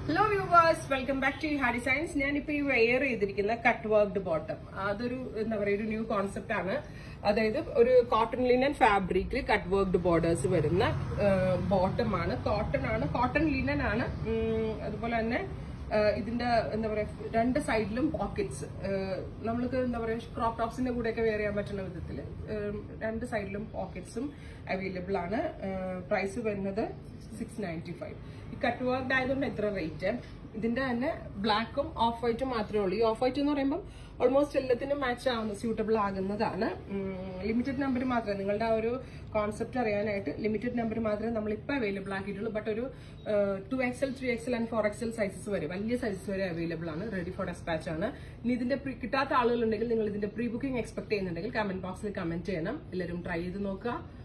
hello viewers welcome back to Hari science ഞാനിപ്പോ ഈ wear ചെയ്തിരിക്കുന്ന കട്ട് വർക്ക്ഡ് ബോട്ടം അതൊരു എന്താ പറയുക ഒരു ന്യൂ കോൺസെപ്റ്റ് ആണ് അതായത് ഒരു കോട്ടൺ ലിനൻ ഫാബ്രിക്കിൽ കട്ട് വർക്ക്ഡ് ബോർഡേഴ്സ് വരുന്ന ബോട്ടം ആണ് കോട്ടൺ ആണ് കോട്ടൺ ലിനൻ ആണ് ഉം, അതുപോലെ തന്നെ ആ, ഇതിന്റെ എന്താ പറയാ രണ്ട് സൈഡിലും പോക്കറ്റ്സ് നമ്മൾക്ക് എന്താ പറയാ ക്രോപ്പ് ടോപ്സിന്റെ കൂടെയൊക്കെ വെയർ ചെയ്യാൻ പറ്റുന്ന വിധത്തിൽ രണ്ട് സൈഡിലും പോക്കറ്റ്സും അവൈലബിൾ ആണ് പ്രൈസ് വരുന്നത് സിക്സ് നയൻറ്റി ഫൈവ് ഈ കട്ട് വർക്ക് ആയതുകൊണ്ട് എത്ര റേറ്റ് ഇതിന്റെ തന്നെ ബ്ലാക്കും ഓഫ് വൈറ്റും മാത്രമേ ഉള്ളൂ ഈ ഓഫ് വൈറ്റ് എന്ന് പറയുമ്പോൾ ഓൾമോസ്റ്റ് എല്ലാത്തിനും മാച്ച് ആവുന്ന സ്യൂട്ടബിൾ ആകുന്നതാണ് ലിമിറ്റഡ് നമ്പർ മാത്രമേ നിങ്ങളുടെ ആ ഒരു കോൺസെപ്റ്റ് അറിയാനായിട്ട് ലിമിറ്റഡ് നമ്പർ മാത്രമേ നമ്മൾ ഇപ്പോൾ അവൈലബിൾ ആക്കിയിട്ടുള്ളൂ ബട്ട് ഒരു two XL three XL and four XL sizes വരെ വലിയ സൈസസ് വരെ അവൈലബിൾ ആണ് റെഡി ഫോർ ഡെസ്പാച്ച് ആണ് ഇനി ഇതിന്റെ pre- കിട്ടാത്ത ആളുകളുണ്ടെങ്കിൽ നിങ്ങൾ ഇതിന്റെ പ്രീ ബുക്കിംഗ് എക്സ്പെക്ട് ചെയ്യുന്നുണ്ടെങ്കിൽ കമന്റ് ബോക്സിൽ കമന്റ് ചെയ്യണം എല്ലാവരും ട്രൈ ചെയ്ത് നോക്കുക